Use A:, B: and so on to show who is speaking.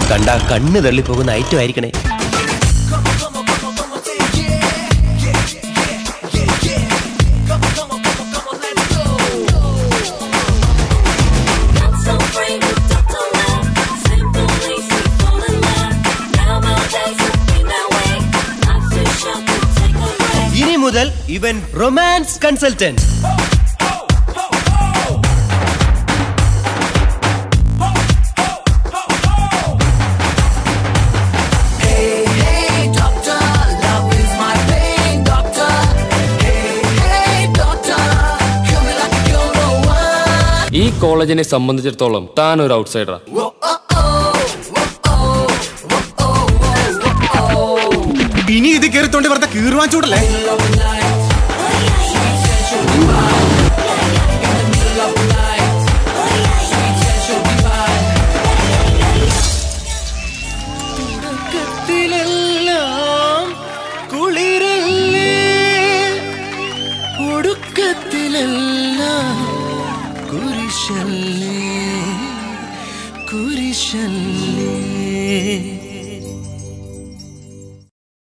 A: കണ്ട കണ്ണ് തള്ളിപ്പോകുന്ന ഐറ്റം ആയിരിക്കണേ
B: Not so afraid of Dr. Love. Simple, easy, fall in love. Nowadays, I think that way. Life is short to take a break.
A: ഇനി മുതൽ ഇവൻ romance consultant
C: Hey, doctor, love is my pain, doctor. Hey, hey, doctor, kill me like you kill no one.
D: ഈ കോളേജിനെ സംബന്ധിച്ചിടത്തോളം താൻ ഒരു ഔട്ട്സൈഡറാ
C: Whoa, oh, oh, whoa, oh, whoa, oh, whoa, oh.
E: ഇനി ഇത് കയറിത്തോണ്ട് വെറുതെ കീറുവാൻ ചൂടല്ലേ
A: തുടക്കത്തിലെല്ലാം കുളിരല്ലേ ഒടുക്കത്തിലെല്ലാം കുരിശല്ലേ കുരിശല്ലേ